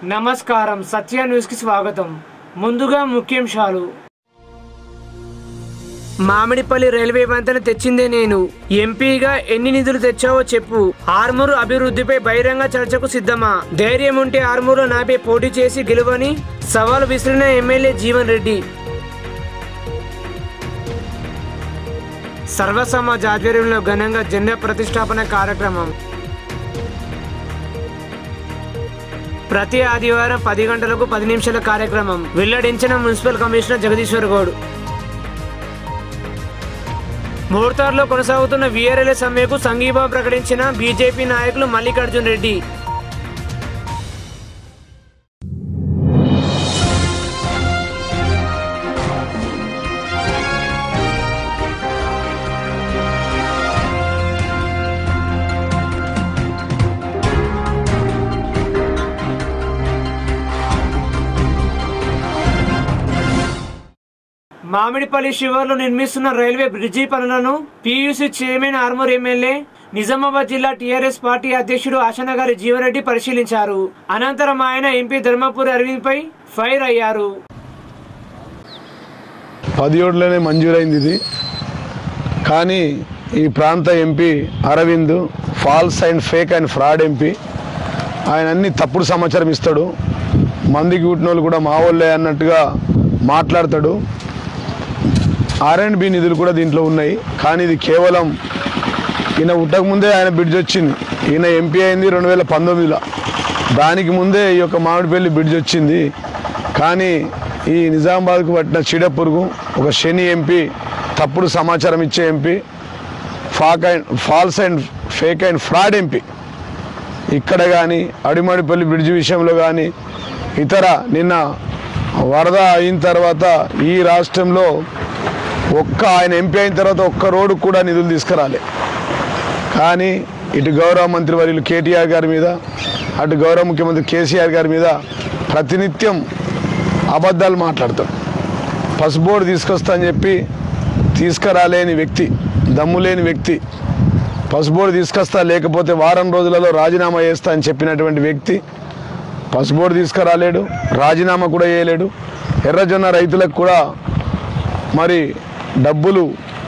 నమస్కారం సత్య న్యూస్కి స్వాగతం ముందుగా ముఖ్యాంశాలు మామిడిపల్లి రైల్వే వంతెన తెచ్చిందే నేను ఎంపీగా ఎన్ని నిధులు తెచ్చావో చెప్పు ఆర్మూరు అభివృద్ధిపై బహిరంగ చర్చకు సిద్ధమా ధైర్యం ఉంటే ఆర్మూరులో నాపై పోటీ చేసి గెలువని సవాలు విసిరిన ఎమ్మెల్యే జీవన్ రెడ్డి సర్వసమాజ్ ఆధ్వర్యంలో ఘనంగా జెండా ప్రతిష్టాపన కార్యక్రమం ప్రతి ఆదివారం పది గంటలకు పది నిమిషాల కార్యక్రమం వెల్లడించిన మున్సిపల్ కమిషనర్ జగదీశ్వర్ గౌడ్ మోర్తార్లో కొనసాగుతున్న వీఆర్ఎల్ఏ సమ్మెకు సంఘీభావం ప్రకటించిన బీజేపీ నాయకులు మల్లికార్జున్ రెడ్డి మామిడిపల్లి శివార్లో నిర్మిస్తున్న రైల్వే బ్రిడ్జి పనులను PUC chairman Armoor MLA Nizamabad జిల్లా టీఆర్ఎస్ పార్టీ అధ్యక్షుడు ఆశనగారి జీవరెడ్డి పరిశీలించారు అనంతరం ఆయన ఎంపీ ధర్మపురి అరవింద్ పై ఫైర్ అయ్యారు పదిహేడులోనే మంజూరైంది ఇది కానీ ఈ ప్రాంత MP Arvind false and fake and fraud MP ఆయన అన్ని తప్పుడు సమాచారం ఇస్తాడు మందికి పుట్టిన వాళ్ళు కూడా మా వాళ్ళే అన్నట్టుగా మాట్లాడతాడు ఆర్ అండ్ బి నిధులు కూడా దీంట్లో ఉన్నాయి కానీ ఇది కేవలం ఈయన పుట్టక ముందే ఆయన బ్రిడ్జ్ వచ్చింది ఈయన ఎంపీ అయింది రెండు వేల పంతొమ్మిదిలో దానికి ముందే ఈ యొక్క మామిడిపల్లి బ్రిడ్జ్ వచ్చింది కానీ ఈ నిజామాబాద్కు పట్టిన చీడ పురుగు ఒక శని ఎంపీ తప్పుడు సమాచారం ఇచ్చే ఎంపీ ఫాక్ and false and fake and fraud MP ఇక్కడ కానీ అడిమడిపల్లి బ్రిడ్జ్ విషయంలో కానీ ఇతర నిన్న వరద అయిన తర్వాత ఈ రాష్ట్రంలో ఒక్క ఆయన ఎంపీ అయిన తర్వాత ఒక్క రోడ్డు కూడా నిధులు తీసుకురాలే కానీ ఇటు గౌరవ మంత్రి వర్యులు కేటీఆర్ గారి మీద అటు గౌరవ ముఖ్యమంత్రి కేసీఆర్ గారి మీద ప్రతినిత్యం అబద్ధాలు మాట్లాడతాడు పసుబోర్డు తీసుకొస్తా అని చెప్పి తీసుకురాలేని వ్యక్తి దమ్ము లేని వ్యక్తి పసుబోర్డు తీసుకొస్తా లేకపోతే వారం రోజులలో రాజీనామా చేస్తా అని చెప్పినటువంటి వ్యక్తి పసుబోర్డు తీసుకురాలేడు రాజీనామా కూడా చేయలేడు ఎర్రజొన్న రైతులకు కూడా మరి డబ్బులు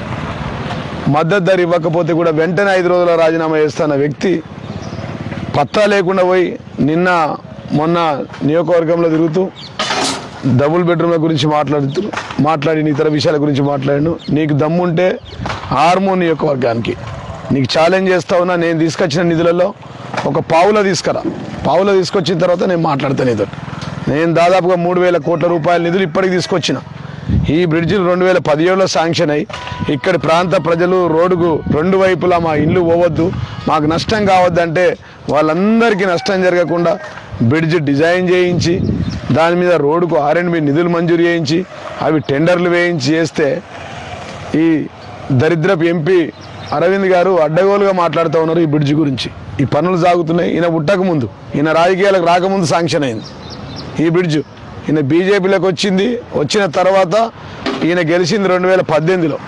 మద్దతు ధర ఇవ్వకపోతే కూడా వెంటనే ఐదు రోజుల రాజీనామా చేస్తున్న వ్యక్తి పత్తా లేకుండా పోయి నిన్న మొన్న నియోజకవర్గంలో తిరుగుతూ డబుల్ బెడ్రూమ్ల గురించి మాట్లాడుతూ మాట్లాడి ఇతర విషయాల గురించి మాట్లాడాను నీకు దమ్ముంటే ఆర్మో నియోజకవర్గానికి నీకు ఛాలెంజ్ చేస్తా ఉన్నా నేను తీసుకొచ్చిన నిధులలో ఒక పావులో తీసుకురా పావులో తీసుకొచ్చిన తర్వాత నేను మాట్లాడతాను నీతో నేను దాదాపుగా మూడు వేల కోట్ల రూపాయల నిధులు ఇప్పటికి తీసుకొచ్చిన ఈ బ్రిడ్జిలు రెండు వేల పదిహేడులో శాంక్షన్ అయ్యి ఇక్కడి ప్రాంత ప్రజలు రోడ్డుకు రెండు వైపులా మా ఇల్లు పోవద్దు మాకు నష్టం కావద్దంటే వాళ్ళందరికీ నష్టం జరగకుండా బ్రిడ్జ్ డిజైన్ చేయించి దాని మీద రోడ్డుకు ఆర్ అండ్ బి నిధులు మంజూరు చేయించి అవి టెండర్లు వేయించి చేస్తే ఈ దరిద్రపు ఎంపీ అరవింద్ గారు అడ్డగోలుగా మాట్లాడుతూ ఉన్నారు ఈ బ్రిడ్జ్ గురించి ఈ పనులు సాగుతున్నాయి ఈయన పుట్టక ముందు ఈయన రాజకీయాలకు రాకముందు శాంక్షన్ అయింది ఈ బ్రిడ్జ్ ఈయన బీజేపీలోకి వచ్చింది వచ్చిన తర్వాత ఈయన గెలిచింది రెండు వేల పద్దెనిమిదిలో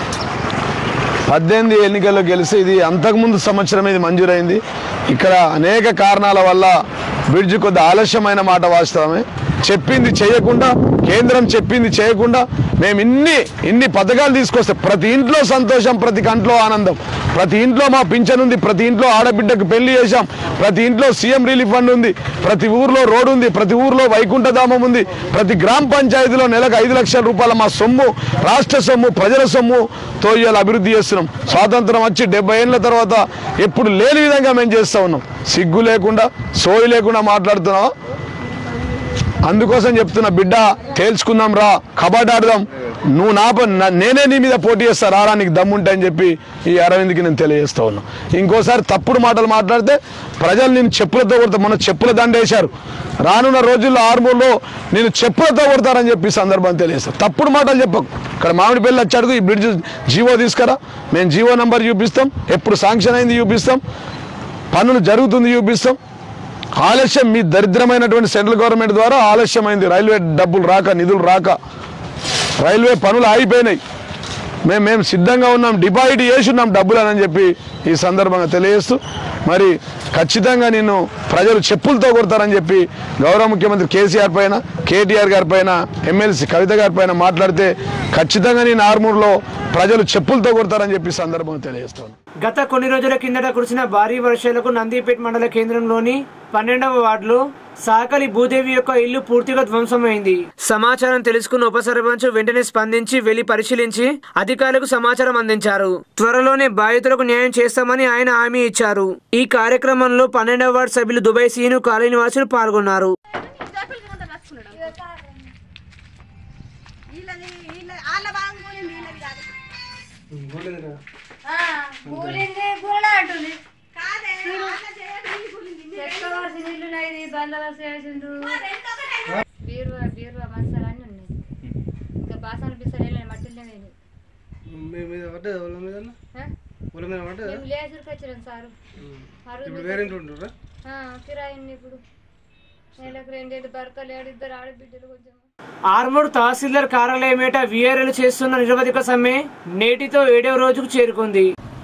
పద్దెనిమిది ఎన్నికల్లో గెలిస్తే ఇది అంతకుముందు సంవత్సరం ఇది మంజూరైంది ఇక్కడ అనేక కారణాల వల్ల బ్రిడ్జ్ కొద్ది ఆలస్యమైన మాట వాస్తవమే చెప్పింది చేయకుండా కేంద్రం చెప్పింది చేయకుండా మేము ఇన్ని ఇన్ని పథకాలు తీసుకొస్తే ప్రతి ఇంట్లో సంతోషం ప్రతి కంట్లో ఆనందం ప్రతి ఇంట్లో మా పింఛన్ ఉంది ప్రతి ఇంట్లో ఆడబిడ్డకు పెళ్లి చేశాం ప్రతి ఇంట్లో సీఎం రిలీఫ్ ఫండ్ ఉంది ప్రతి ఊర్లో రోడ్ ఉంది ప్రతి ఊర్లో వైకుంఠధామం ఉంది ప్రతి గ్రామ పంచాయతీలో నెలకు ఐదు లక్షల రూపాయల మా సొమ్ము రాష్ట్ర సొమ్ము ప్రజల సొమ్ముతో ఇవాళ అభివృద్ధి చేస్తున్నాం స్వాతంత్రం వచ్చి డెబ్బై ఏళ్ళ తర్వాత ఎప్పుడు లేని విధంగా మేము చేస్తూ ఉన్నాం సిగ్గు లేకుండా సోయి లేకుండా మాట్లాడుతున్నావా అందుకోసం చెప్తున్నా బిడ్డ తేల్చుకుందాం రా కబడ్డీ ఆడదాం నువ్వు నా ప- నా- నేనే నీ మీద పోటీ చేస్తా రారా నీకు దమ్ముంటా అని చెప్పి ఈ అరవింద్కి నేను తెలియజేస్తా ఉన్నా ఇంకోసారి తప్పుడు మాటలు మాట్లాడితే ప్రజలు నేను చెప్పులతో కొడతా మొన్న చెప్పుల దండేశారు రానున్న రోజుల్లో ఆర్మూర్లో నేను చెప్పులతో కొడతారని చెప్పి ఈ సందర్భం తెలియజేస్తా తప్పుడు మాటలు చెప్పకు ఇక్కడ మామిడి పెళ్ళి వచ్చాడు ఈ బ్రిడ్జ్ జీవో తీసుకురా మేము జీవో నంబర్ చూపిస్తాం ఎప్పుడు శాంక్షన్ అయింది చూపిస్తాం పనులు జరుగుతుంది చూపిస్తాం ఆలస్యం మీ దరిద్రమైనటువంటి సెంట్రల్ గవర్నమెంట్ ద్వారా ఆలస్యమైంది రైల్వే డబ్బులు రాక నిధులు రాక రైల్వే పనులు ఆగిపోయినాయి మేము మేము సిద్ధంగా ఉన్నాం డిపాజిట్ చేసి ఉన్నాం డబ్బులు అని చెప్పి ఈ సందర్భంగా తెలియజేస్తూ మరి ఖచ్చితంగా నిన్ను ప్రజలు చెప్పులతో కొడతారని చెప్పి గౌరవ ముఖ్యమంత్రి కేసీఆర్ పైన కేటీఆర్ గారి పైన ఎమ్మెల్సీ కవిత గారి పైన మాట్లాడితే ఖచ్చితంగా నేను ఆర్మూర్లో ప్రజలు చెప్పులతో కొడతారని చెప్పి ఈ సందర్భంగా తెలియజేస్తాను గత కొన్ని రోజుల కిందట కురిసిన భారీ వర్షాలకు నందిపేట్ మండల కేంద్రంలోని పన్నెండవ వార్డులో సాకలి భూదేవి యొక్క ఇల్లు పూర్తిగా ధ్వంసమైంది సమాచారం తెలుసుకున్న ఉప సర్పంచ్ వెంటనే స్పందించి వెళ్లి పరిశీలించి అధికారులకు సమాచారం అందించారు త్వరలోనే బాధితులకు న్యాయం చేస్తామని ఆయన హామీ ఇచ్చారు ఈ కార్యక్రమంలో పన్నెండవ వార్డు సభ్యులు దుబాయ్ సీను కాలనీ వాసులు పాల్గొన్నారు వీళ్ళది వీళ్ళ వాళ్ళ భాగం కూలింది వీళ్ళది కాదు కూలింది కూలడా అంటుంది కాదే వాళ్ళ చేయడం వీళ్ళు కూలింది మీరు చెక్కవలసి నీళ్లు నైది బందోబస్తు చేసిండ్రు రెండో ఒకటే. బీరువా బీరువా మంచాలు అన్నీ ఉన్నాయి ఇంకా బాసన బిసలు మట్టిలో నేను మీ మీద పడ్డదా వాళ్ళ మీద వాళ్ళ మీద పడ్డదా మేము లేచుడికి వచ్చినాం సారు ఇప్పుడు వేరే ఇంట్లో ఉంటుర్రా కిరాయిని ఇప్పుడు నెలకు రెండేళ్ళు బరకలేడు ఇద్దరు ఆడబిడ్డలు కొంచెం ఆర్మూర్ తహసీల్దార్ కార్యాలయం ఏట వీఆర్ఎల్ చేస్తున్న నిరవధిక సమ్మె నేటితో ఏడవ రోజుకు చేరుకుంది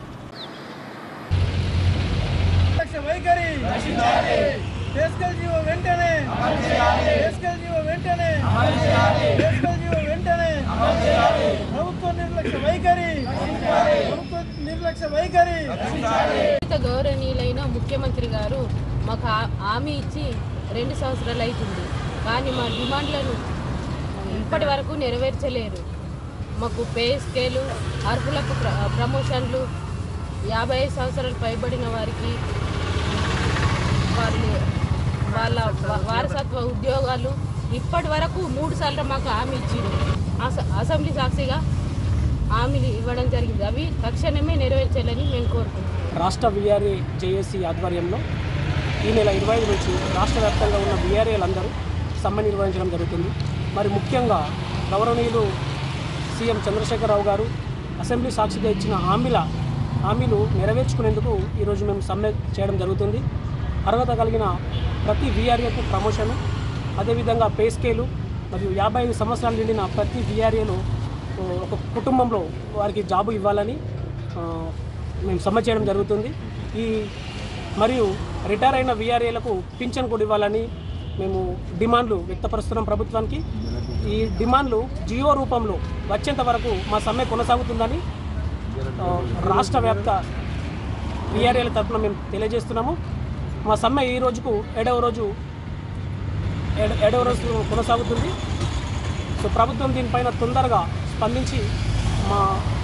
వైఖరి బేస్కల్ జీవో వెంటనే బేస్కల్ జీవో వెంటనే బేస్కల్ జీవో వెంటనే ప్రభుత్వ నిర్లక్ష్య వైఖరి ప్రభుత్వ నిర్లక్ష్య వైఖరి అత్యంత గౌరవనీయులైన ముఖ్యమంత్రి గారు మాకు హా- హామీ ఇచ్చి రెండు సంవత్సరాలు అవుతుంది కానీ మా డిమాండ్లను ఇప్పటి వరకు నెరవేర్చలేరు మాకు పే స్కేలు అర్హులకు ప్ర- ప్రమోషన్లు యాభై ఐదు సంవత్సరాలు పైబడిన వారికి వాళ్ళు వాళ్ళ వా- వారసత్వ ఉద్యోగాలు ఇప్పటి వరకు మూడు సార్లు మాకు హామీ ఇచ్చింది అస- అసెంబ్లీ సాక్షిగా హామీలు ఇవ్వడం జరిగింది అవి తక్షణమే నెరవేర్చాలని మేము కోరుకుంటున్నాం రాష్ట్ర విఆర్ఏ జేఏసీ ఆధ్వర్యంలో ఈ నెల ఇరవై ఐదు నుంచి రాష్ట్ర వ్యాప్తంగా ఉన్న విఆర్ఏలందరూ సమ్మె నిర్వహించడం జరుగుతుంది మరి ముఖ్యంగా గౌరవనీయులు సీఎం చంద్రశేఖరరావు గారు అసెంబ్లీ సాక్షిగా ఇచ్చిన హామీల హామీలు నెరవేర్చుకునేందుకు ఈరోజు మేము సమ్మె చేయడం జరుగుతుంది అర్హత కలిగిన ప్రతి విఆర్ఏకు ప్రమోషను అదేవిధంగా పే స్కేలు మరియు యాభై ఐదు సంవత్సరాలు నిండిన ప్రతి విఆర్ఏలో ఒక కుటుంబంలో వారికి జాబు ఇవ్వాలని ఆ, మేము సమ్మె చేయడం జరుగుతుంది ఈ మరియు రిటైర్ అయిన విఆర్ఏలకు పింఛన్ కూడా ఇవ్వాలని మేము డిమాండ్లు వ్యక్తపరుస్తున్నాం ప్రభుత్వానికి ఈ డిమాండ్లు జియో రూపంలో వచ్చేంత వరకు మా సమ్మె కొనసాగుతుందని ఆ, రాష్ట్ర వ్యాప్త విఆర్ఏల తరఫున మేము తెలియజేస్తున్నాము మా సమ్మె ఈ రోజుకు ఏడవ రోజు ఏడ- ఏడవ రోజు కొనసాగుతుంది సో ప్రభుత్వం దీనిపైన తొందరగా స్పందించి మా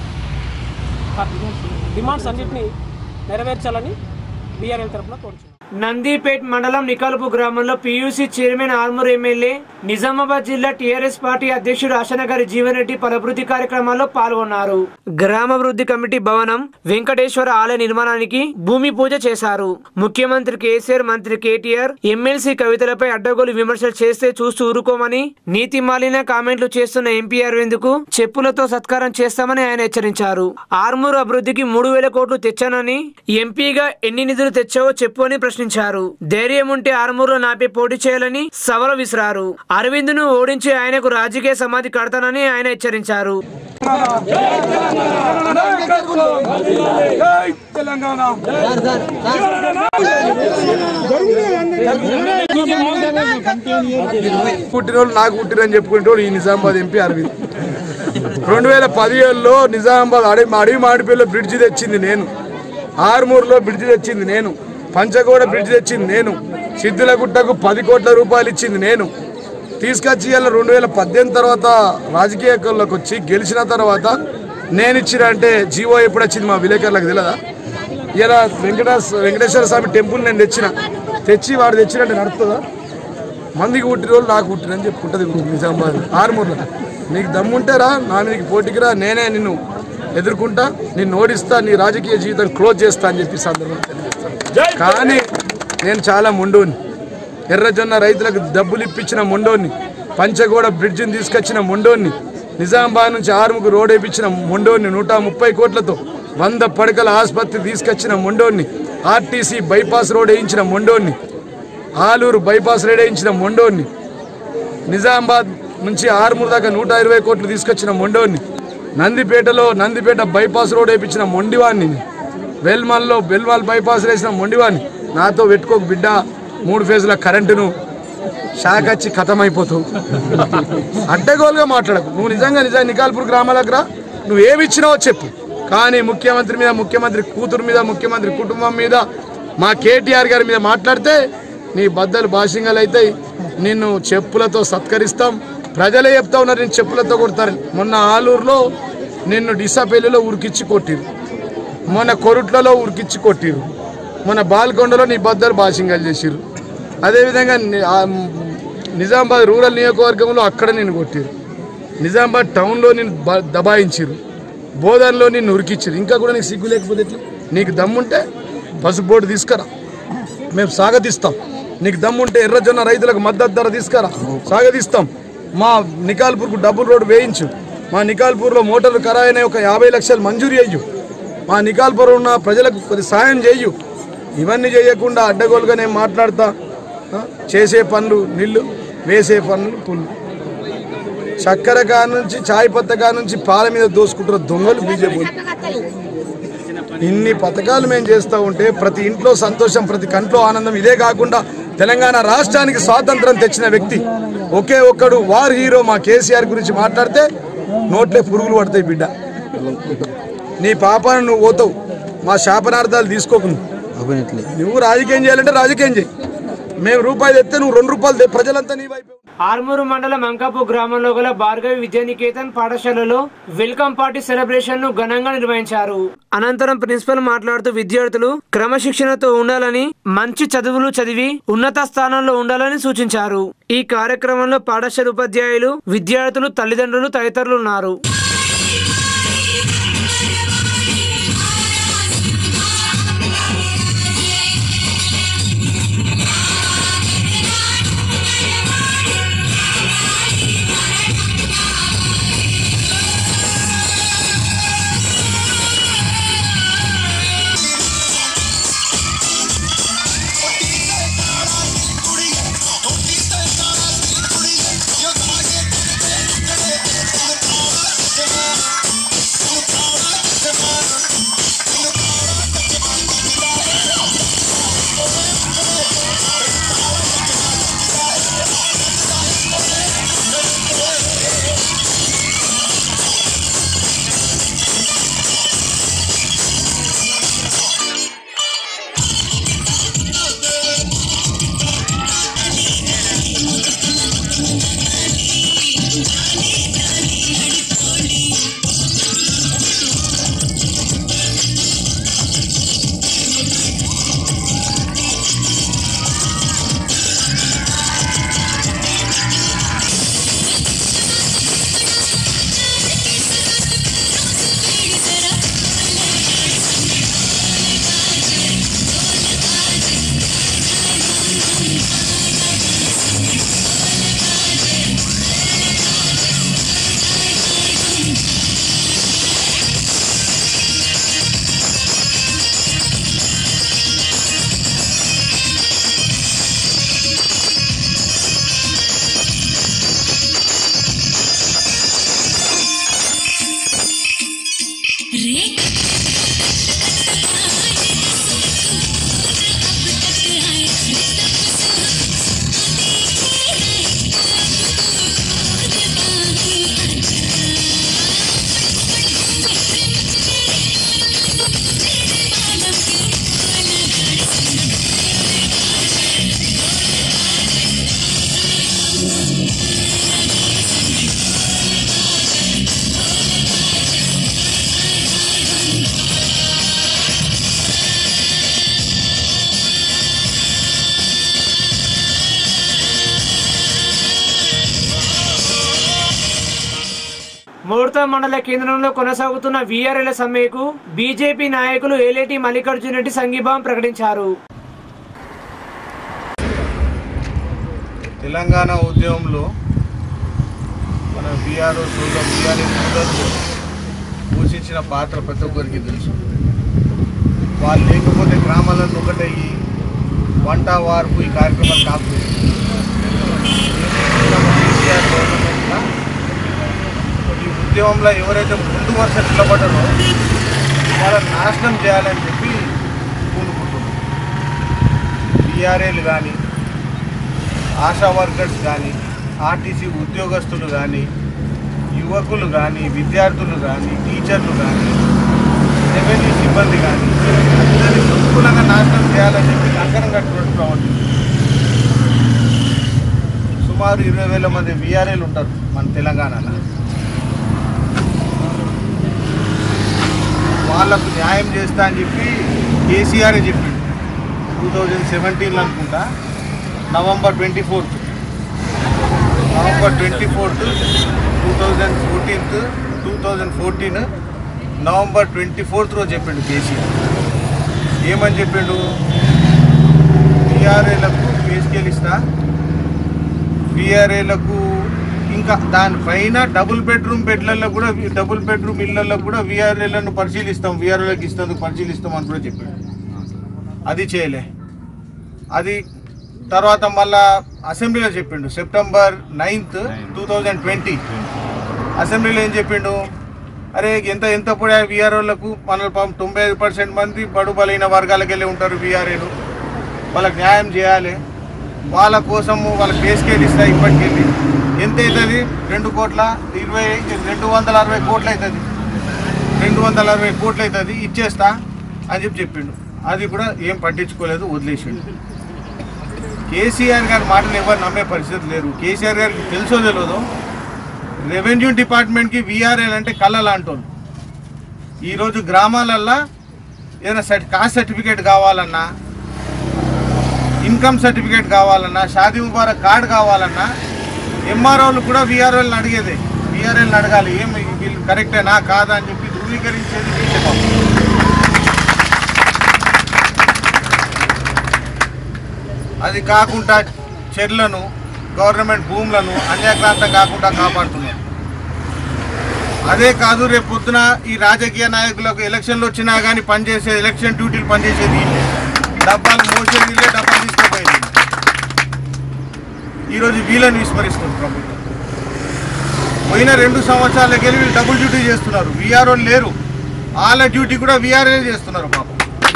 డిమాండ్స్ అన్నింటినీ నెరవేర్చాలని బీఆర్ఎల్ తరఫున కోరుచున్నాం నందిపేట్ మండలం నికల్పు గ్రామంలో PUC chairman Armoor MLA Nizamabad జిల్లా టీఆర్ఎస్ పార్టీ అధ్యక్షుడు ఆశనగారి జీవన్ రెడ్డి పలు అభివృద్ధి కార్యక్రమాల్లో పాల్గొన్నారు గ్రామాభివృద్ధి కమిటీ భవనం వెంకటేశ్వర ఆలయ నిర్మాణానికి భూమి పూజ చేశారు ముఖ్యమంత్రి కేసీఆర్ మంత్రి కేటీఆర్ ఎమ్మెల్సీ కవితలపై అడ్డగోలు విమర్శలు చేస్తే చూస్తూ ఊరుకోమని నీతి మాలిన కామెంట్లు చేస్తున్న ఎంపీ అరవింద్కు చెప్పులతో సత్కారం చేస్తామని ఆయన హెచ్చరించారు ఆర్మూర్ అభివృద్ధికి మూడు వేల కోట్లు తెచ్చానని ఎంపీగా ఎన్ని నిధులు తెచ్చావో చెప్పు అని ప్రశ్నించారు ధైర్యం ఉంటే ఆర్మూర్లో నాపై పోటీ చేయాలని సవాలు విసిరారు అరవింద్ను ఓడించి ఆయనకు రాజకీయ సమాధి కడతానని ఆయన హెచ్చరించారు పుట్టినోళ్ళు నాకు పుట్టిరని చెప్పుకునేటోడు ఈ నిజామాబాద్ ఎంపీ అరవింద్ రెండు వేల పదిహేడులో నిజామాబాద్ అడవి అడవి మాడిపల్లిలో బ్రిడ్జి తెచ్చింది నేను ఆర్మూర్లో బ్రిడ్జి తెచ్చింది నేను పంచగోడ బ్రిడ్జి తెచ్చింది నేను సిద్ధులగుట్టకు పది కోట్ల రూపాయలు ఇచ్చింది నేను తీసుకొచ్చి ఇలా రెండు వేల పద్దెనిమిది తర్వాత రాజకీయాల్లోకి వచ్చి గెలిచిన తర్వాత నేను ఇచ్చిన అంటే జీవో ఎప్పుడు వచ్చింది మా విలేకరులకు తెలియదా ఇలా వెంకటేశ్ వెంకటేశ్వర స్వామి టెంపుల్ నేను తెచ్చిన తెచ్చి వాడు తెచ్చినట్టు నడుస్తుందా మందికి పుట్టిన రోజులు నాకు పుట్టినని చెప్పుకుంటుంది నిజామాబాద్ ఆరుమూరులో నీకు దమ్ముంటేరా నా మీదకి పోటీకి రా నేనే నిన్ను ఎదుర్కొంటా నిన్ను ఓడిస్తా నీ రాజకీయ జీవితం క్లోజ్ చేస్తా అని చెప్పి సందర్భంగా తెలియజేస్తాను. కానీ నేను చాలా మొండోని ఎర్రజొన్న రైతులకు డబ్బులు ఇప్పించిన మొండోని పంచగోడ బ్రిడ్జిని తీసుకొచ్చిన మొండోని నిజామాబాద్ నుంచి ఆరుముకు రోడ్ వేయించిన మొండోని నూట ముప్పై కోట్లతో వంద పడకల ఆసుపత్రి తీసుకొచ్చిన మొండోని ఆర్టీసీ బైపాస్ రోడ్ వేయించిన మొండోని ఆలూరు బైపాస్ రోడ్ వేయించిన మొండోని నిజామాబాద్ నుంచి ఆరుమూరు దాకా నూట ఇరవై కోట్లు తీసుకొచ్చిన మొండోని నందిపేటలో నందిపేట బైపాస్ రోడ్ వేయించిన మొండివాడిని వెల్మల్లో వెల్మాల్ బైపాస్ వేసిన మొండివాడిని నాతో పెట్టుకోక బిడ్డ మూడు ఫేజ్ల కరెంటును షాక్ వచ్చి ఖతమైపోతావు అడ్డగోలుగా మాట్లాడకు నువ్వు నిజంగా నిజంగా నికాల్పూర్ గ్రామాలకు రా నువ్వు ఏమి ఇచ్చినావో చెప్పు కానీ ముఖ్యమంత్రి మీద ముఖ్యమంత్రి కూతురు మీద ముఖ్యమంత్రి కుటుంబం మీద మా కేటీఆర్ గారి మీద మాట్లాడితే నీ బద్దలు భాషింగలు అవుతాయి నిన్ను చెప్పులతో సత్కరిస్తాం ప్రజలే చెప్తా ఉన్నారు నేను చెప్పులతో కొడతారు మొన్న ఆలూరులో నిన్ను డిసాపల్లిలో ఉరికిచ్చి కొట్టిరు మొన్న కొరుట్లలో ఉరికిచ్చి కొట్టిరు మొన్న బాల్కొండలో నీ బద్దలు భాషింగలు చేసిరు అదేవిధంగా ని- ఆ నిజామాబాద్ రూరల్ నియోజకవర్గంలో అక్కడ నేను కొట్టిరు నిజామాబాద్ టౌన్లో నేను బ- దబాయించిరు బోధనలో నిన్ను ఉరికిచ్చిరు ఇంకా కూడా నీకు సిగ్గు లేకపోతే ఎట్లా నీకు దమ్ముంటే పసుపు బోర్డు తీసుకురా మేము సాగతిస్తాం నీకు దమ్ముంటే ఎర్రజొన్న రైతులకు మద్దతు ధర తీసుకురా సాగతిస్తాం మా నికాల్పూర్కు డబుల్ రోడ్ వేయించు మా నికాల్పూర్లో మోటార్లు ఖరాయిన ఒక యాభై లక్షలు మంజూరు అయ్యు మా నికాల్పూర్ ఉన్న ప్రజలకు కొద్ది సాయం చేయు ఇవన్నీ చేయకుండా అడ్డగోలుగా నేను మాట్లాడతా ఆ? చేసే పనులు నీళ్ళు వేసే పనులు పుల్లు చక్కెర కా నుంచి చాయ్ పత్త కా నుంచి పాల మీద దోసుకుంటున్న దొంగలు బీజేపీ ఇన్ని పథకాలు మేము చేస్తూ ఉంటే ప్రతి ఇంట్లో సంతోషం ప్రతి కంట్లో ఆనందం ఇదే కాకుండా తెలంగాణ రాష్ట్రానికి స్వాతంత్రం తెచ్చిన వ్యక్తి ఒకే ఒక్కడు వార్ హీరో మా కేసీఆర్ గురించి మాట్లాడితే నోట్లే పురుగులు పడతాయి బిడ్డ నీ పాపాన్ని నువ్వు పోతావు మా శాపనార్థాలు తీసుకోకు నువ్వు రాజకీయం చేయాలంటే రాజకీయం చేయి మేము రూపాయలు ఎత్తే నువ్వు రెండు రూపాయలు తే ప్రజలంతా నీ వైపు ఆర్మూరు మండలం అంకాపు గ్రామంలో గల భార్గవి విద్యానికేతన్ పాఠశాలలో వెల్కమ్ పార్టీ సెలబ్రేషన్ ను ఘనంగా నిర్వహించారు అనంతరం ప్రిన్సిపల్ మాట్లాడుతూ విద్యార్థులు క్రమశిక్షణతో ఉండాలని మంచి చదువులు చదివి ఉన్నత స్థానంలో ఉండాలని సూచించారు ఈ కార్యక్రమంలో పాఠశాల ఉపాధ్యాయులు విద్యార్థులు తల్లిదండ్రులు తదితరులు ఉన్నారు ముహూర్తం మండల కేంద్రంలో కొనసాగుతున్న వీఆర్ఎల్ సమ్మెకు బీజేపీ నాయకులు ఏలేటి మల్లికార్జున రెడ్డి సంఘీభావం ప్రకటించారు తెలంగాణ ఉద్యమంలో మన బీఆర్ఓ సోదరు బీఆర్ఎస్ సోదరులు పోషించిన పాత్ర ప్రతి ఒక్కరికి తెలుసు వాళ్ళు లేకపోతే గ్రామాలను ఒకటయ్యి వంట వార్పు ఈ కార్యక్రమాలు కాకపోయింది కేసీఆర్ గవర్నమెంట్లో ఈ ఉద్యమంలో ఎవరైతే ముందు వరుస నిలబడ్డారో వాళ్ళని నాశనం చేయాలని చెప్పి పూనుకుంటున్నారు బీఆర్ఏలు కానీ ఆశా వర్కర్స్ కానీ ఆర్టీసీ ఉద్యోగస్తులు కానీ యువకులు కానీ విద్యార్థులు కానీ టీచర్లు కానీ రెవెన్యూ సిబ్బంది కానీ అందరినీ అనుకూలంగా నాశనం చేయాలని చెప్పి కంకణం కట్టుకుంటూ ప్రభుత్వం సుమారు ఇరవై వేల మంది విఆర్ఏలు ఉంటారు మన తెలంగాణలో వాళ్ళకు న్యాయం చేస్తా అని చెప్పి కేసీఆర్ చెప్పిండు టూ థౌజండ్ సెవెంటీన్లో అనుకుంటా November twenty fourth November twenty fourth two thousand fourteenth two thousand fourteen November twenty fourth రోజు చెప్పిండు కేసీఆర్ ఏమని చెప్పిండు బీఆర్ఏలకు కేసుకెళ్ళి ఇస్తా బీఆర్ఏలకు ఇంకా దానిపైన డబుల్ బెడ్రూమ్ బెడ్లలో కూడా డబుల్ బెడ్రూమ్ ఇళ్లలో కూడా వీఆర్ఏలను పరిశీలిస్తాం వీఆర్ఏలకు ఇస్తేందుకు పరిశీలిస్తాం అని కూడా చెప్పాడు అది చేయలే అది తర్వాత మళ్ళా అసెంబ్లీలో చెప్పిండు September ninth two thousand twenty అసెంబ్లీలో ఏం చెప్పిండు అరే ఎంత ఎంత పొడే వీఆర్ఓలకు మన పాపం తొంభై ఐదు పర్సెంట్ మంది బడు బలైన వర్గాలకు వెళ్ళి ఉంటారు వీఆర్ఏలు వాళ్ళకి న్యాయం చేయాలి వాళ్ళ కోసము వాళ్ళ కేసుకెళ్ళి ఇస్తా ఇప్పటికెళ్ళి ఎంత అవుతుంది రెండు కోట్ల ఇరవై రెండు వందల అరవై కోట్లు అవుతుంది రెండు వందల అరవై కోట్లు అవుతుంది ఇచ్చేస్తా అని చెప్పి చెప్పిండు అది కూడా ఏం పట్టించుకోలేదు వదిలేసిండు కేసీఆర్ గారి మాటలు ఎవరు నమ్మే పరిస్థితి లేరు కేసీఆర్ గారికి తెలుసో తెలియదో రెవెన్యూ డిపార్ట్మెంట్కి వీఆర్ఎల్ అంటే కళ్ళ లాంటోళ్ళు ఈరోజు గ్రామాలల్లో ఏదైనా సర్టి కాస్ట్ సర్టిఫికేట్ కావాలన్నా ఇన్కమ్ సర్టిఫికేట్ కావాలన్నా షాదీ ముబారక్ కార్డు కావాలన్నా ఎంఆర్ఓలు కూడా వీఆర్ఓలను అడిగేదే వీఆర్ఎల్ని అడగాలి ఏం వీళ్ళు కరెక్టేనా కాదా అని చెప్పి ధృవీకరించేది వీళ్ళే పాపం. అది కాకుండా చెర్లను గవర్నమెంట్ భూములను అన్యాక్రాంతం కాకుండా కాపాడుతున్నారు అదే కాదు రేపు పొద్దున ఈ రాజకీయ నాయకులకు ఎలక్షన్లు వచ్చినా కానీ పనిచేసే ఎలక్షన్ డ్యూటీలు పనిచేసేది వీళ్ళే. డబ్బాలు మోసేది వీళ్ళే డబ్బాలు తీసుకుపోయేది వీళ్ళే. ఈరోజు వీళ్ళని విస్మరిస్తుంది ప్రభుత్వం పోయిన రెండు సంవత్సరాలకి వెళ్ళి వీళ్ళు డబుల్ డ్యూటీ చేస్తున్నారు వీఆర్ఓ లేరు వాళ్ళ డ్యూటీ కూడా వీఆర్ఏ చేస్తున్నారు పాపం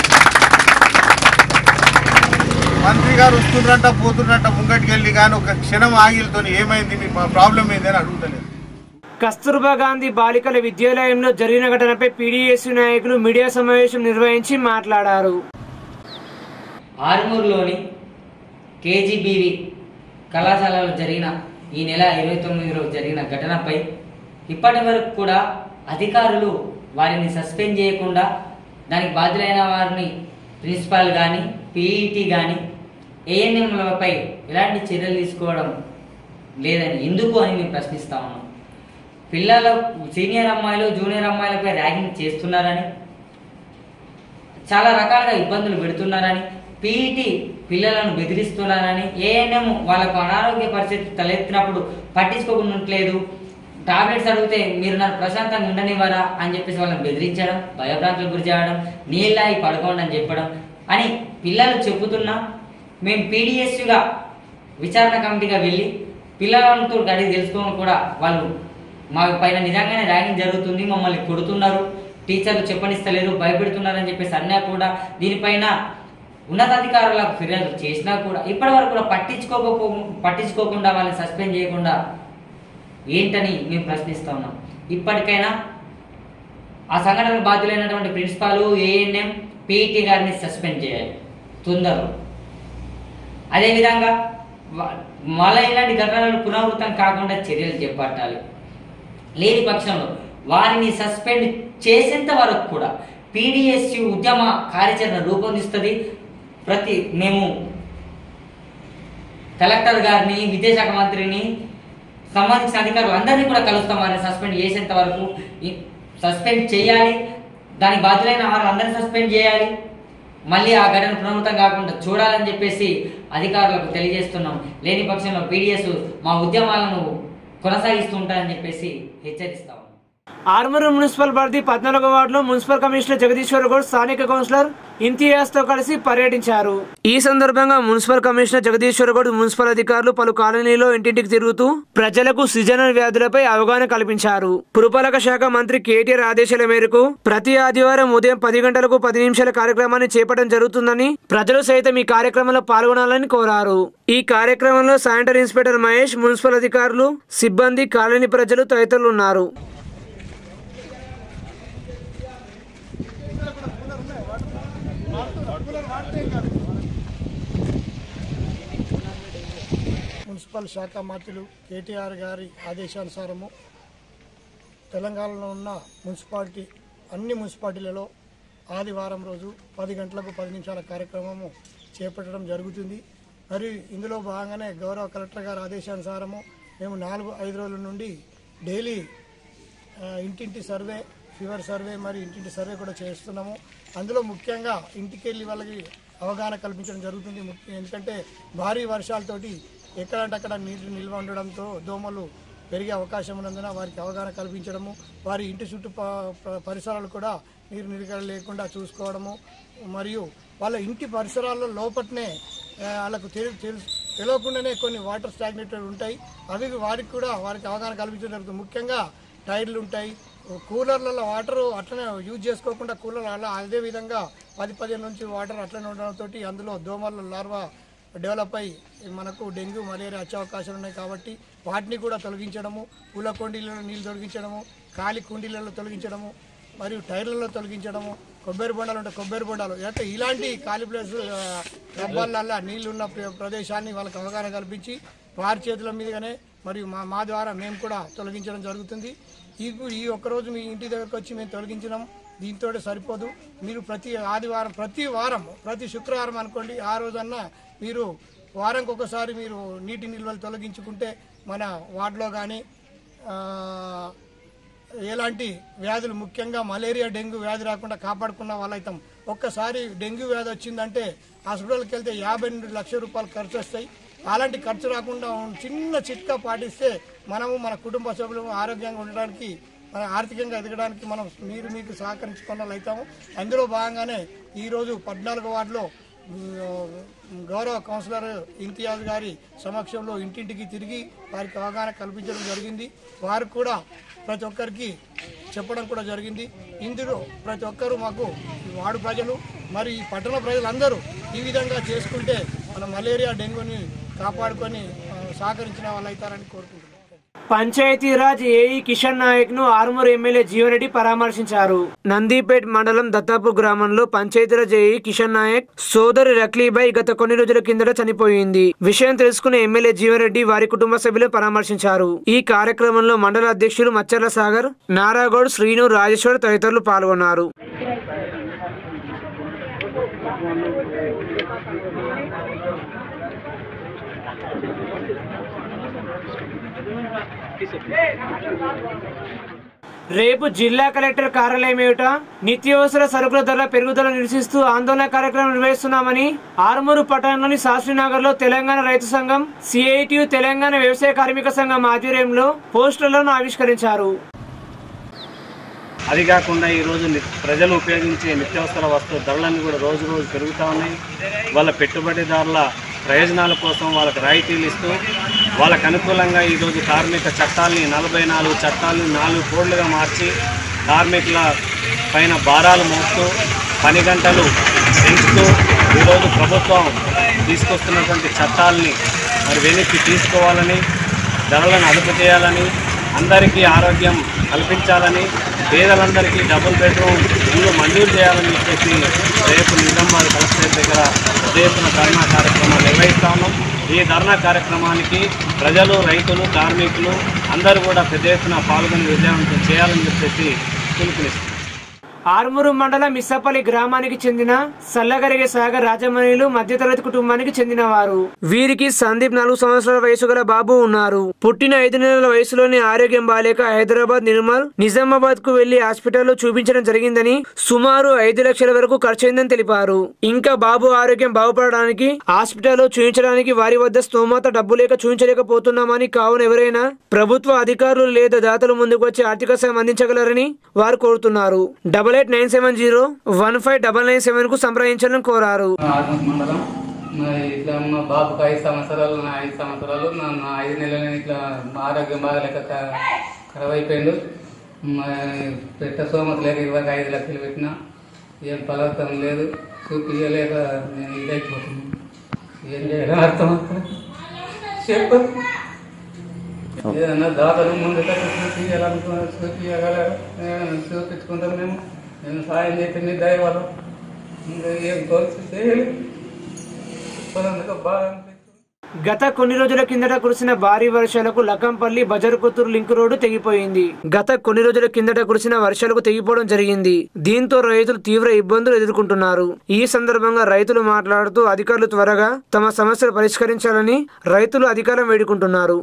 మంత్రి గారు వస్తుండ్రంట పోతుండ్రంట ముంగటికి వెళ్ళి కానీ ఒక క్షణం ఆగిలతో ఏమైంది మీ ప్రాబ్లం ఏంది అని అడుగుతలేదు కస్తూర్బా గాంధీ బాలికల విద్యాలయంలో జరిగిన ఘటనపై పీడీఎస్ నాయకులు మీడియా సమావేశం నిర్వహించి మాట్లాడారు ఆర్మూర్లోని కేజీబీవి కళాశాలలో జరిగిన ఈ నెల ఇరవై తొమ్మిదిలో జరిగిన ఘటనపై ఇప్పటి వరకు కూడా అధికారులు వారిని సస్పెండ్ చేయకుండా దానికి బాధ్యులైన వారిని ప్రిన్సిపాల్ కానీ పీఈటీ కానీ ఏఎన్ఎంలపై ఎలాంటి చర్యలు తీసుకోవడం లేదని ఎందుకు అని మేము ప్రశ్నిస్తా ఉన్నాం పిల్లల సీనియర్ అమ్మాయిలు జూనియర్ అమ్మాయిలపై ర్యాగింగ్ చేస్తున్నారని చాలా రకాలుగా ఇబ్బందులు పెడుతున్నారని పీఈటీ పిల్లలను బెదిరిస్తున్నారని ఏఎన్ఎం వాళ్ళకు అనారోగ్య పరిస్థితి తలెత్తినప్పుడు పట్టించుకోకుండా టాబ్లెట్స్ అడిగితే మీరు నన్ను ప్రశాంతంగా ఉండనివ్వరా అని చెప్పేసి వాళ్ళని బెదిరించడం భయభ్రాంతులకు గురి చేయడం నీళ్ళాయి పడుకోండి అని చెప్పడం అని పిల్లలు చెబుతున్నా మేము పీడిఎస్యుగా విచారణ కమిటీగా వెళ్ళి పిల్లలతో అడిగి తెలుసుకోవడం కూడా వాళ్ళు మా పైన నిజంగానే ర్యాగింగ్ జరుగుతుంది మమ్మల్ని కొడుతున్నారు టీచర్లు చెప్పనిస్తలేరు భయపెడుతున్నారని చెప్పేసి అన్నా కూడా దీనిపైన ఉన్నతాధికారులకు ఫిర్యాదు చేసినా కూడా ఇప్పటి వరకు కూడా పట్టించుకోకపో పట్టించుకోకుండా వాళ్ళని సస్పెండ్ చేయకుండా ఏంటని మేము ప్రశ్నిస్తా ఉన్నాం ఇప్పటికైనా ఆ సంఘటన బాధ్యులైనటువంటి ప్రిన్సిపాల్ ఏఎన్ఎం పీఈటీ గారిని సస్పెండ్ చేయాలి తొందరలో అదేవిధంగా వ- మళ్ళీ ఇలాంటి ఘటనలు పునరావృతం కాకుండా చర్యలు చేపట్టాలి లేని పక్షంలో వారిని సస్పెండ్ చేసేంత వరకు కూడా పీడిఎస్యు ఉద్యమ కార్యాచరణ రూపొందిస్తుంది ప్రతి మేము కలెక్టర్ గారిని విద్యాశాఖ మంత్రిని సంబంధించిన అధికారులు అందరినీ కూడా కలుస్తాం వారిని సస్పెండ్ చేసేంత వరకు ఈ- సస్పెండ్ చేయాలి దానికి బాధ్యులైన వారు అందరినీ సస్పెండ్ చేయాలి మళ్ళీ ఆ ఘటన పునరావృతం కాకుండా చూడాలని చెప్పేసి అధికారులకు తెలియజేస్తున్నాం లేని పక్షంలో పీడిఎస్ మా ఉద్యమాలను కొనసాగిస్తూ ఉంటారని చెప్పేసి హెచ్చరిస్తాం ఆర్మూరు మున్సిపల్ పరిధి పద్నాలుగో వార్డులో మున్సిపల్ కమిషనర్ జగదీశ్వర్ గౌడ్ స్థానిక కౌన్సిలర్ ఇంతియాజ్ తో కలిసి పర్యటించారు ఈ సందర్భంగా municipal commissioner Jagadishwar Goud municipal అధికారులు పలు కాలనీలో ఇంటింటికి తిరుగుతూ ప్రజలకు సీజనల్ వ్యాధులపై అవగాహన కల్పించారు పురపాలక శాఖ మంత్రి కేటీఆర్ ఆదేశాల మేరకు ప్రతి ఆదివారం ఉదయం పది గంటలకు పది నిమిషాల కార్యక్రమాన్ని చేపట్టడం జరుగుతుందని ప్రజలు సైతం ఈ కార్యక్రమంలో పాల్గొనాలని కోరారు ఈ కార్యక్రమంలో శానిటరీ ఇన్స్పెక్టర్ మహేష్ మున్సిపల్ అధికారులు సిబ్బంది కాలనీ ప్రజలు తదితరులు ఉన్నారు మున్సిపల్ శాఖ మంత్రులు కేటీఆర్ గారి ఆదేశానుసారము తెలంగాణలో ఉన్న మున్సిపాలిటీ అన్ని మున్సిపాలిటీలలో ఆదివారం రోజు పది గంటలకు పది నిమిషాల కార్యక్రమము చేపట్టడం జరుగుతుంది మరి ఇందులో భాగంగానే గౌరవ కలెక్టర్ గారి ఆదేశానుసారము మేము నాలుగు ఐదు రోజుల నుండి డైలీ ఆ, ఇంటింటి సర్వే ఫీవర్ సర్వే మరి ఇంటింటి సర్వే కూడా చేస్తున్నాము అందులో ముఖ్యంగా ఇంటికి వెళ్ళి వాళ్ళకి అవగాహన కల్పించడం జరుగుతుంది ముఖ్య- ఎందుకంటే భారీ వర్షాలతోటి ఎక్కడంటే అక్కడ నీరు నిల్వ ఉండడంతో దోమలు పెరిగే అవకాశం ఉన్నందున వారికి అవగాహన కల్పించడము వారి ఇంటి చుట్టూ ప- ప- పరిసరాలు కూడా నీరు నిలకడ లేకుండా చూసుకోవడము మరియు వాళ్ళ ఇంటి పరిసరాల్లో లోపట్నే ఆ, వాళ్ళకు తెలి తెలుసు తెలియకుండానే కొన్ని వాటర్ స్టాగ్నేటెడ్ ఉంటాయి అవి వారికి కూడా వారికి అవగాహన కల్పించడం జరుగుతుంది ముఖ్యంగా టైర్లు ఉంటాయి కూలర్లలో వాటర్ అట్లనే యూజ్ చేసుకోకుండా కూలర్ అలా అదే విధంగా పది పదిహేను నుంచి వాటర్ అట్లనే ఉండడంతో అందులో దోమల లార్వా డెవలప్ అయ్యి మనకు డెంగ్యూ మలేరియా వచ్చే అవకాశాలు ఉన్నాయి కాబట్టి వాటిని కూడా తొలగించడము పూల కుండీలలో నీళ్ళు తొలగించడము ఖాళీ కుండీలలో తొలగించడము మరియు టైర్లలో తొలగించడము కొబ్బరి బొండాలు ఉంటాయి కొబ్బరి బొండాలు అంటే ఇలాంటి ఖాళీ ప్లేస్ రబ్బాలల్లో నీళ్లు ఉన్న ప్ర- ప్రదేశాన్ని వాళ్ళకి అవగాహన కల్పించి వారి చేతుల మీదుగానే మరియు మా మా ద్వారా మేము కూడా తొలగించడం జరుగుతుంది ఇప్పుడు ఈ ఒక్కరోజు మీ ఇంటి దగ్గరకు వచ్చి మేము తొలగించినాం దీంతో సరిపోదు మీరు ప్రతి ఆదివారం ప్రతి వారం ప్రతి శుక్రవారం అనుకోండి ఆ రోజన్నా మీరు వారంకి ఒకసారి మీరు నీటి నిల్వలు తొలగించుకుంటే మన వార్డులో కానీ ఎలాంటి వ్యాధులు ముఖ్యంగా మలేరియా డెంగ్యూ వ్యాధి రాకుండా కాపాడుకున్న వాళ్ళైతాం ఒక్కసారి డెంగ్యూ వ్యాధి వచ్చిందంటే హాస్పిటల్కి వెళ్తే యాభై నుండి లక్ష రూపాయలు ఖర్చు వస్తాయి అలాంటి ఖర్చు రాకుండా ఉం- చిన్న చిట్కా పాటిస్తే మనము మన కుటుంబ సభ్యులు ఆరోగ్యంగా ఉండడానికి మన ఆర్థికంగా ఎదగడానికి మనం మీరు మీకు సహకరించుకున్న వాళ్ళు అవుతాము అందులో భాగంగానే ఈరోజు పద్నాలుగో వార్డులో ఉమ్, గౌరవ కౌన్సిలర్ ఇంతియాజ్ గారి సమక్షంలో ఇంటింటికి తిరిగి వారికి అవగాహన కల్పించడం జరిగింది వారు కూడా ప్రతి ఒక్కరికి చెప్పడం కూడా జరిగింది ఇందులో ప్రతి ఒక్కరూ మాకు ఈ వార్డు ప్రజలు మరి ఈ పట్టణ ప్రజలందరూ ఈ విధంగా చేసుకుంటే మన మలేరియా డెంగ్యూని కాపాడుకొని ఆ, సహకరించిన వాళ్ళు అవుతారని కోరుకుంటున్నాను పంచాయతీరాజ్ ఏఈ కిషన్ నాయక్ ను ఆరుమూరు ఎమ్మెల్యే జీవరెడ్డి పరామర్శించారు నందిపేట్ మండలం దత్తాపూర్ గ్రామంలో పంచాయతీరాజ్ ఏఈ కిషన్ నాయక్ సోదరి రక్లీబాయ్ గత కొన్ని రోజుల కిందట చనిపోయింది విషయం తెలుసుకున్న ఎమ్మెల్యే జీవరెడ్డి వారి కుటుంబ సభ్యులు పరామర్శించారు ఈ కార్యక్రమంలో మండల అధ్యక్షులు మచ్చర్ల సాగర్ నారాగౌడ్ శ్రీను రాజేశ్వర్ తదితరులు పాల్గొన్నారు రేపు జిల్లా కలెక్టర్ కార్యాలయం ఏమిట నిత్యావసర సరుకుల ధరల పెరుగుదల నిరసిస్తూ ఆందోళన కార్యక్రమం నిర్వహిస్తున్నామని ఆరుమూరు పట్టణంలోని శాస్త్రీనగర్ లో తెలంగాణ రైతు సంఘం సిఐటియు తెలంగాణ వ్యవసాయ కార్మిక సంఘం ఆధ్వర్యంలో పోస్టర్లను ఆవిష్కరించారు అది కాకుండా ఈరోజు ని- ప్రజలు ఉపయోగించే నిత్యావసర వస్తువు ధరలన్నీ కూడా రోజు రోజు పెరుగుతూ ఉన్నాయి వాళ్ళ పెట్టుబడిదారుల ప్రయోజనాల కోసం వాళ్ళకి రాయితీలు ఇస్తూ వాళ్ళకు అనుకూలంగా ఈరోజు కార్మిక చట్టాలని నలభై నాలుగు చట్టాలను నాలుగు కోడ్లుగా మార్చి కార్మికుల పైన భారాలు మోపుతూ పని గంటలు పెంచుతూ ఈరోజు ప్రభుత్వం తీసుకొస్తున్నటువంటి చట్టాలని మరి వెనక్కి తీసుకోవాలని ధరలను అదుపు చేయాలని అందరికీ ఆరోగ్యం కల్పించాలని పేదలందరికీ డబుల్ బెడ్రూమ్ ఇల్లు మంజూరు చేయాలని చెప్పేసి రేపు నిజామాబాద్ కలెక్టరేట్ దగ్గర పెద్ద ఎత్తున ధర్నా కార్యక్రమాలు నిర్వహిస్తా ఉన్నాం ఈ ధర్నా కార్యక్రమానికి ప్రజలు రైతులు కార్మికులు అందరూ కూడా పెద్ద ఎత్తున పాల్గొని విజయవంతం చేయాలని చెప్పేసి పిలుపునిస్తాం ఆర్మూరు మండలం మిస్సపల్లి గ్రామానికి చెందిన సల్లగరిగే సాగర్ రాజమణిలు మధ్యతరగతి కుటుంబానికి చెందిన వారు వీరికి సందీప్ నాలుగు సంవత్సరాల వయసు గల బాబు ఉన్నారు పుట్టిన ఐదు నెలల వయసులోనే ఆరోగ్యం బాలేక హైదరాబాద్ నిర్మల్ నిజామాబాద్ కు వెళ్లి హాస్పిటల్లో చూపించడం జరిగిందని సుమారు ఐదు లక్షల వరకు ఖర్చయిందని తెలిపారు ఇంకా బాబు ఆరోగ్యం బాగుపడడానికి హాస్పిటల్లో చూపించడానికి వారి వద్ద స్తోమత డబ్బు లేక చూపించలేకపోతున్నామని కావున ఎవరైనా ప్రభుత్వ అధికారులు లేదా దాతలు ముందుకు వచ్చి ఆర్థిక సాయం అందించగలరని వారు కోరుతున్నారు double eight nine seven zero one five double nine seven కు సంప్రదించాలని కోరారు ఆర్మూర్ మండలం మరి ఇట్లా మా బాబుకు ఐదు సంవత్సరాలు నా ఐదు సంవత్సరాలు నా నా ఐదు నెలలు ఇట్లా మా ఆరోగ్యం బాగాలేక క- ఖరాబ్ అయిపోయిండు మరి పెట్ట సోమత లేక ఇరవై ఐదు లక్షలు పెట్టిన ఏం ఫలితం లేదు చూపించలేక నేను ఇదైపోతున్నాను ఏం చేయడం అర్థం అవుతుంది చెప్పు ఏదన్నా దాతలు ముందుగా చూపించాలనుకో చూపించగలరు చూపించుకుంటాం మేము మేము సాయం చేస్తే మీ దయ వల్ల ఇంకా ఏం కోర్సు చేయాలి చెప్పదందుకు బాగా గత కొన్ని రోజుల కిందట కురిసిన భారీ వర్షాలకు లకంపల్లి బజారు కొత్తూరు లింక్ రోడ్డు తెగిపోయింది గత కొన్ని రోజుల కిందట కురిసిన వర్షాలకు తెగిపోవడం జరిగింది దీంతో రైతులు తీవ్ర ఇబ్బందులు ఎదుర్కొంటున్నారు ఈ సందర్భంగా రైతులు మాట్లాడుతూ అధికారులు త్వరగా తమ సమస్యలు పరిష్కరించాలని రైతులు అధికారం వేడుకుంటున్నారు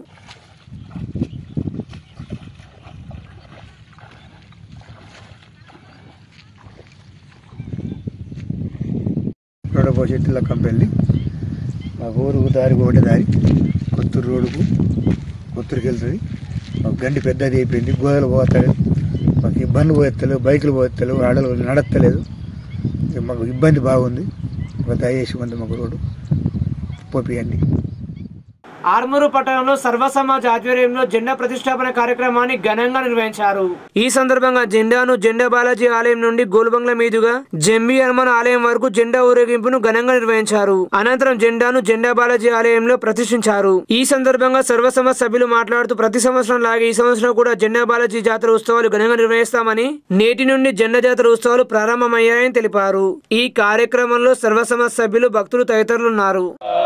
రోడ్డు చెట్ల కంపెల్లి మా ఊరుకు దారికి ఒకటే దారి కొత్తూరు రోడ్డుకు కొత్తూరుకి వెళ్తుంది మాకు గండి పెద్దది అయిపోయింది గోదలు పోతలేదు మాకు ఇబ్బంది పోతలేవు బైకులు పోతలేవు ఆడలు నడత్తలేదు ఇక మాకు ఇబ్బంది బాగుంది ఒక దయచేసి కొంత మాకు రోడ్డు పోపియండి ఆర్మూరు పట్టణంలో సర్వ సమాజ్ ఆధ్వర్యంలో జెండా ప్రతిష్టాపన కార్యక్రమాన్ని ఘనంగా నిర్వహించారు ఈ సందర్భంగా జెండాను జెండా బాలాజీ ఆలయం నుండి గోల్బంగ్ల మీదుగా జంబి హనుమాన్ ఆలయం వరకు జెండా ఊరేగింపును ఘనంగా నిర్వహించారు అనంతరం జెండాను జెండా బాలాజీ ఆలయంలో ప్రతిష్ఠించారు ఈ సందర్భంగా సర్వ సమాజ్ సభ్యులు మాట్లాడుతూ ప్రతి సంవత్సరం లాగే ఈ సంవత్సరం కూడా జెండా బాలాజీ జాతర ఉత్సవాలు ఘనంగా నిర్వహిస్తామని నేటి నుండి జెండా జాతర ఉత్సవాలు ప్రారంభమయ్యాయని తెలిపారు ఈ కార్యక్రమంలో సర్వ సమాజ్ సభ్యులు భక్తులు తదితరులు ఉన్నారు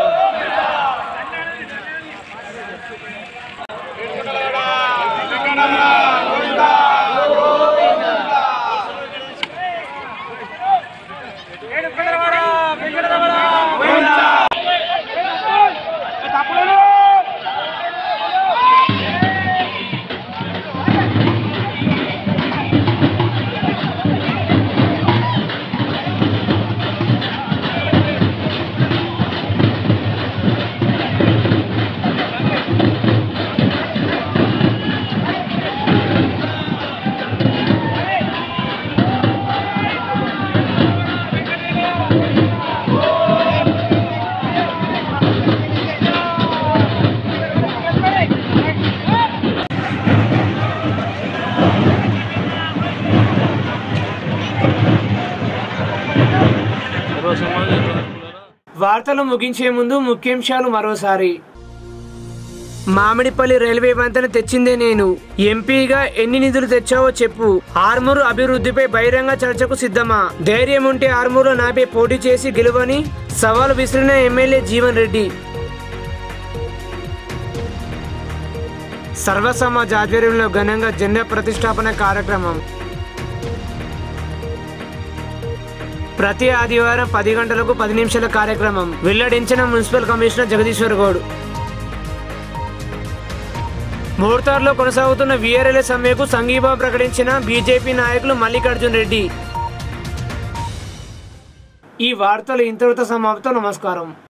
వార్తలు ముగించే ముందు ముఖ్యాంశాలు మరోసారి మామిడిపల్లి రైల్వే వంతెన తెచ్చిందే నేను ఎంపీగా ఎన్ని నిధులు తెచ్చావో చెప్పు ఆర్మూరు అభివృద్ధిపై బహిరంగ చర్చకు సిద్ధమా ధైర్యం ఉంటే ఆర్మూరు నాపై పోటీ చేసి గెలువని సవాల్ విసిరిన ఎమ్మెల్యే జీవన్ రెడ్డి సర్వసమాజ్ ఆధ్వర్యంలో ఘనంగా జెండా ప్రతిష్టాపన కార్యక్రమం ప్రతి ఆదివారం పది గంటలకు పది నిమిషాల కార్యక్రమం వెల్లడించిన మున్సిపల్ కమిషనర్ జగదీశ్వర్ గౌడ్ మోర్తార్లో కొనసాగుతున్న వీఆర్ఎల్ సమ్మెకు సంఘీభావం ప్రకటించిన బీజేపీ నాయకులు మల్లికార్జున్ రెడ్డి ఈ వార్తలు ఇంతటితో సమాప్తం నమస్కారం